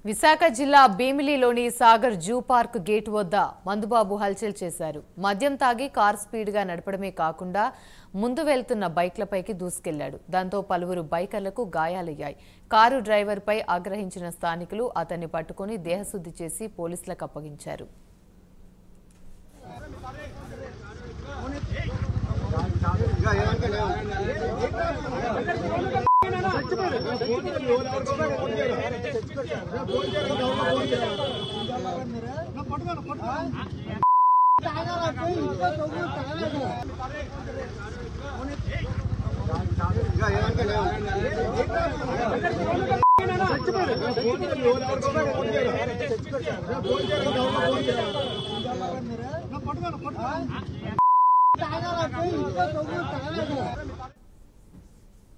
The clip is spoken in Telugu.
విశాఖ జిల్లా భీమిలిలోని సాగర్ జూ పార్క్ గేట్ వద్ద మందుబాబు హల్చల్ చేశారు మద్యం తాగి కార్ స్పీడ్గా నడపడమే కాకుండా ముందు వెళ్తున్న బైక్లపైకి దూసుకెళ్లాడు దాంతో పలువురు బైకర్లకు గాయాలయ్యాయి కారు డ్రైవర్పై ఆగ్రహించిన స్థానికులు అతన్ని పట్టుకుని దేహశుద్ధి చేసి పోలీసులకు అప్పగించారు తాగాలి